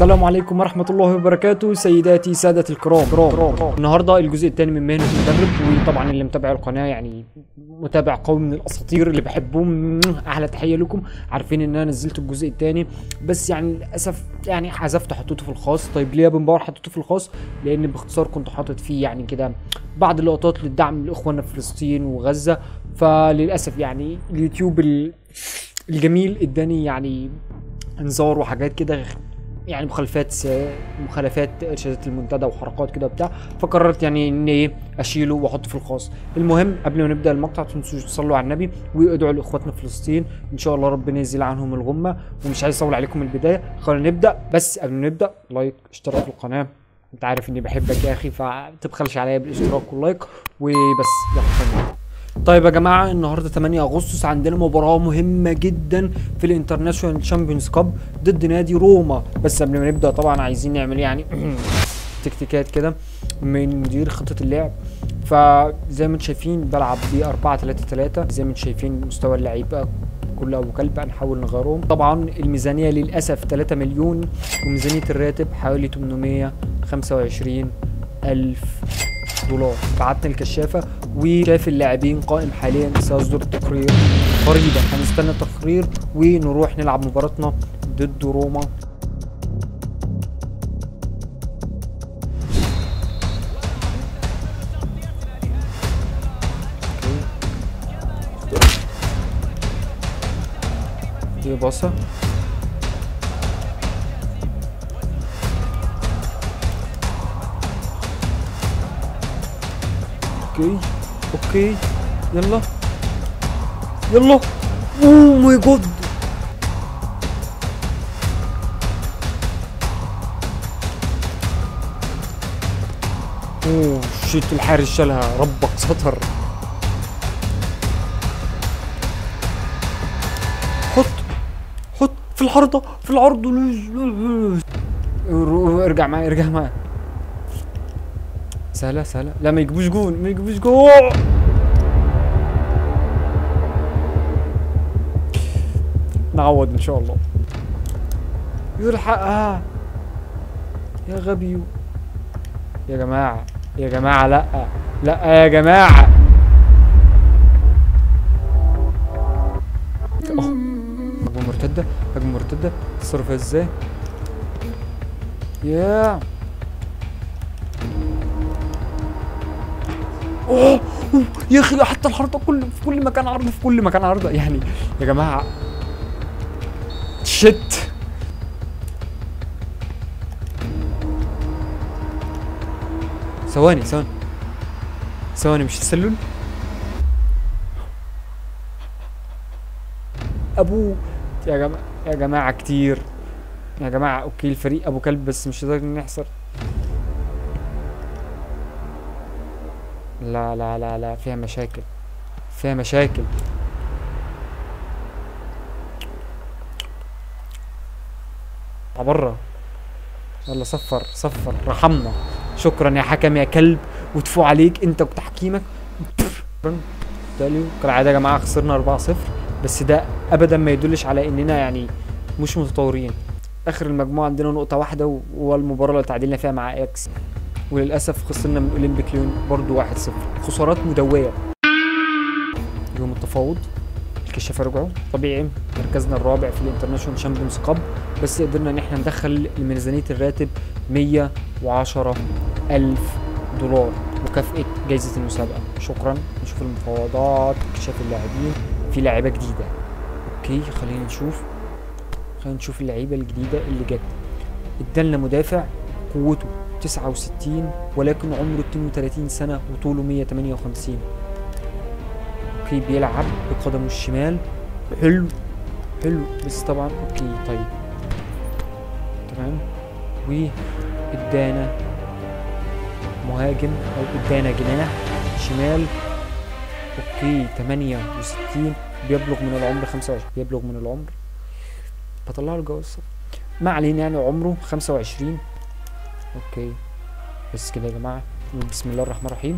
السلام عليكم ورحمة الله وبركاته سيداتي سادتي الكرام كرام. النهاردة الجزء الثاني من مهنة المدرب وطبعا اللي متابع القناة يعني متابع قوي من الأساطير اللي بحبهم أحلى تحية لكم عارفين إن أنا نزلت الجزء الثاني بس يعني للأسف يعني حذفت حطيته في الخاص طيب ليه يا بن باور حطيته في الخاص لأن باختصار كنت حاطط فيه يعني كده بعض اللقطات للدعم لإخواننا في فلسطين وغزة فللأسف يعني اليوتيوب ال- الجميل اداني يعني انذار وحاجات كده يعني مخالفات س... مخالفات ارشادات المنتدى وحركات كده وبتاع فقررت يعني ان ايه اشيله واحطه في الخاص المهم قبل ما نبدا المقطع تنسوش تصلوا على النبي وادعوا لاخواتنا في فلسطين ان شاء الله ربنا يزيل عنهم الغمه ومش عايز اطول عليكم البدايه خلينا نبدا بس قبل ما نبدا لايك اشتراك في القناه انت عارف اني بحبك يا اخي فتبخلش عليا بالاشتراك واللايك وبس يلا خلينا نبدأ. طيب يا جماعه النهارده 8 اغسطس عندنا مباراه مهمه جدا في الانترناشونال تشامبيونز كاب ضد نادي روما بس قبل ما نبدا طبعا عايزين نعمل يعني تكتيكات كده من مدير خطه اللعب فزي ما انتم شايفين بلعب ب 4 3 3 زي ما انتم شايفين مستوى اللعيبه كل ابو كلب هنحاول نغيرهم طبعا الميزانيه للاسف 3 مليون وميزانيه الراتب حوالي 825 الف دولار بعتنا الكشافه وشاف اللاعبين قائم حاليا سيصدر التقرير قريبا هنستنى التقرير ونروح نلعب مباراتنا ضد روما دي باصه اوكي اوكي يلا يلا اوه ماي جاد اوه شيت الحارس شالها ربك ستر حط حط في العارضة في العرض ارجع معايا ارجع معايا سهلة سهلة لا ما يجيبوش جون ما يجيبوش جون نعوض ان شاء الله يلحقها يا غبي يا جماعة يا جماعة لا لا يا جماعة أوه. هجمة مرتدة هجمة مرتدة تصرف ازاي يا اوه أوه، يا اخي حتى العارضه كل في كل مكان عرض في كل مكان عرض يعني يا جماعه شت ثواني ثواني ثواني مش تسلل ابوه يا جماعه يا جماعه كتير يا جماعه اوكي الفريق ابو كلب بس مش قادر نحصر لا لا لا لا فيها مشاكل فيها مشاكل اطلع برا يلا صفر صفر رحمنا شكرا يا حكم يا كلب وتفو عليك انت وتحكيمك شكرا تاليو كالعادة يا جماعة خسرنا 4-0 بس ده ابدا ما يدلش على اننا يعني مش متطورين اخر المجموعة عندنا نقطة واحدة والمباراة اللي تعادلنا فيها مع اكس وللاسف خسرنا من اولمبيك ليون برضو 1-0 خسارات مدويه يوم التفاوض الكشافه رجعوا طبيعي مركزنا الرابع في الانترناشونال شامبيونز كاب بس قدرنا ان احنا ندخل لميزانيه الراتب 110 الف دولار مكافاه جائزه المسابقه شكرا نشوف المفاوضات اكتشاف اللاعبين في لاعيبه جديده اوكي خلينا نشوف خلينا نشوف اللعيبه الجديده اللي جت ادالنا مدافع قوته 69 ولكن عمره 32 سنة وطوله 158 اوكي بيلعب بقدمه الشمال حلو حلو بس طبعا اوكي طيب تمام وادانا مهاجم او ادانا جناح شمال اوكي 68 بيبلغ من العمر 25 بيبلغ من العمر بطلع له جواز صفر. ما علينا يعني عمره 25 اوكي بس كده يا جماعه نقول بسم الله الرحمن الرحيم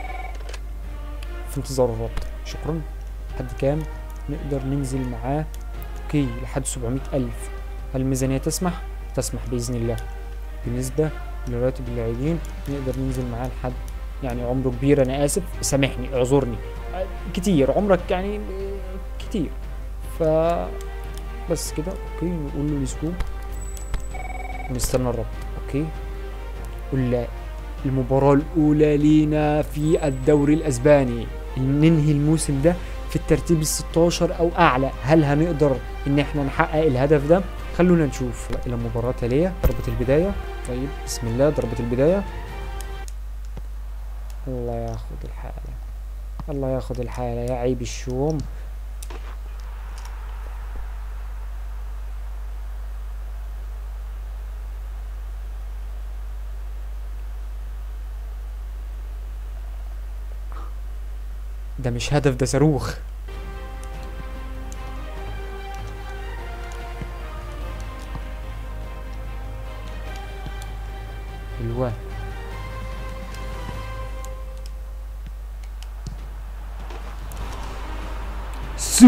في انتظار الربط شكرا لحد كام نقدر ننزل معاه اوكي لحد 700 الف هل الميزانيه تسمح تسمح باذن الله بالنسبه لراتب اللاعبين نقدر ننزل معاه لحد يعني عمره كبير انا اسف سامحني اعذرني آه، كتير عمرك يعني آه، كتير ف بس كده اوكي نقول له الاسبوع ونستنى الرد اوكي قول المباراة الأولى لينا في الدوري الأسباني ننهي الموسم ده في الترتيب ال 16 أو أعلى هل هنقدر إن احنا نحقق الهدف ده خلونا نشوف إلى مباراة تالية ضربة البداية طيب بسم الله ضربة البداية الله ياخد الحالة الله ياخد الحالة يا عيب الشوم ده مش هدف ده صاروخ الوان سو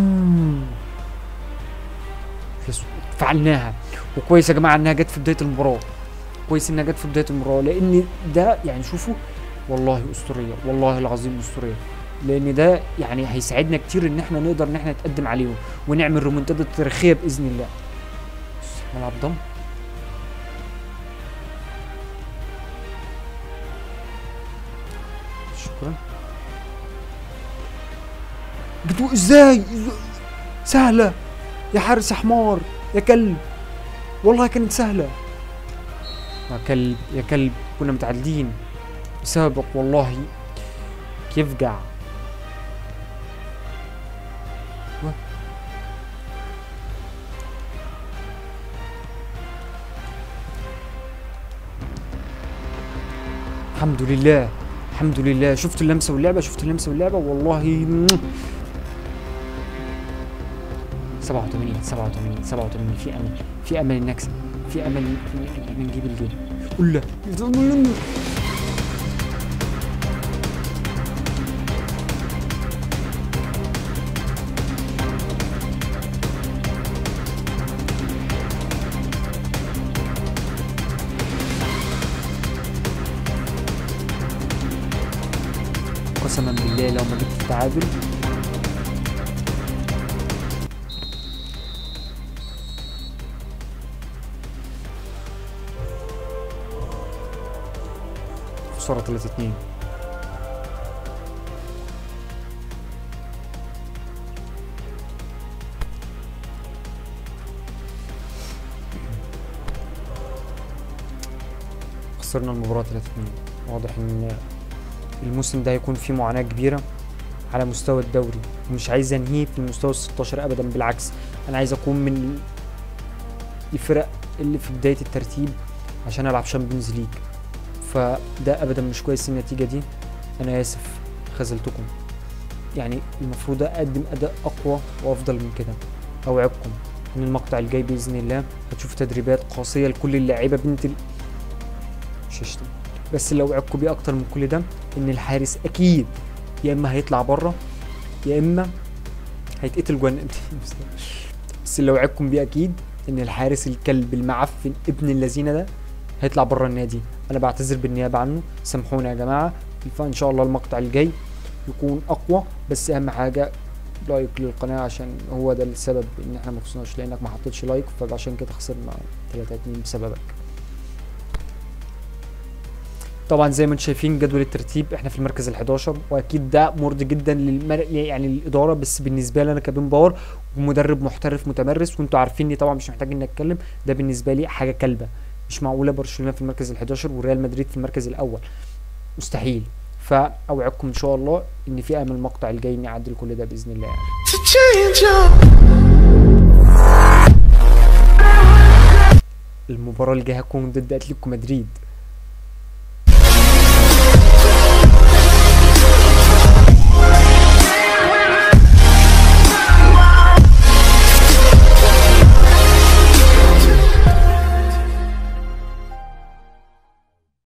يس- فعلناها وكويس يا جماعه انها جت في بدايه المباراه كويس انها جت في بدايه المباراه لان ده يعني شوفوا والله اسطوريه والله العظيم اسطوريه لان ده يعني هيساعدنا كتير ان احنا نقدر ان احنا نتقدم عليهم ونعمل رومنتادا تاريخيه باذن الله بس ملعب ضم شكرا بتقول ازاي سهله يا حارس يا حمار يا كلب والله كانت سهله يا كلب يا كلب كنا متعادلين بسببك والله يفجع و- الحمد لله الحمد لله شفت اللمسه واللعبه شفت اللمسه واللعبه والله 87 87 87 في امل في امل ان نكسب في امل ان إن نجيب الجيم قول لا قسما بالله لو ما جبت التعادل خسارة 3 2 خسرنا المباراة 3 2 واضح ان الموسم ده هيكون فيه معاناة كبيرة على مستوى الدوري ومش عايز انهيه في المستوى ال 16 ابدا بالعكس انا عايز اكون من الفرق اللي في بداية الترتيب عشان العب شامبيونز ليج فده ابدا مش كويس النتيجة دي انا اسف خذلتكم يعني المفروض اقدم اداء اقوى وافضل من كده اوعدكم ان المقطع الجاي باذن الله هتشوفوا تدريبات قاسية لكل اللاعيبة بنت ال... مش هشتم بس اللي اوعدكم بيه اكتر من كل ده ان الحارس اكيد يا اما هيطلع بره يا اما هيتقتل جوه النادي. بس اللي اوعدكم بيه اكيد ان الحارس الكلب المعفن ابن اللذينه ده هيطلع بره النادي انا بعتذر بالنيابه عنه سامحونا يا جماعه فان شاء الله المقطع الجاي يكون اقوى بس اهم حاجه لايك للقناه عشان هو ده السبب ان احنا ما خسرناش لانك ما حطيتش لايك فعشان كده خسرنا 3 2 بسببك طبعا زي ما انتم شايفين جدول الترتيب احنا في المركز ال11 واكيد ده مرضي جدا للمر... يعني للاداره بس بالنسبه لي انا كبين باور ومدرب محترف متمرس وانتوا عارفيني طبعا مش محتاج اني اتكلم ده بالنسبه لي حاجه كلبه مش معقوله برشلونه في المركز ال11 وريال مدريد في المركز الاول مستحيل فاوعدكم ان شاء الله ان في امل المقطع الجاي اني اعدل كل ده باذن الله يعني. to change up. المباراه الجايه هتكون ضد اتلتيكو مدريد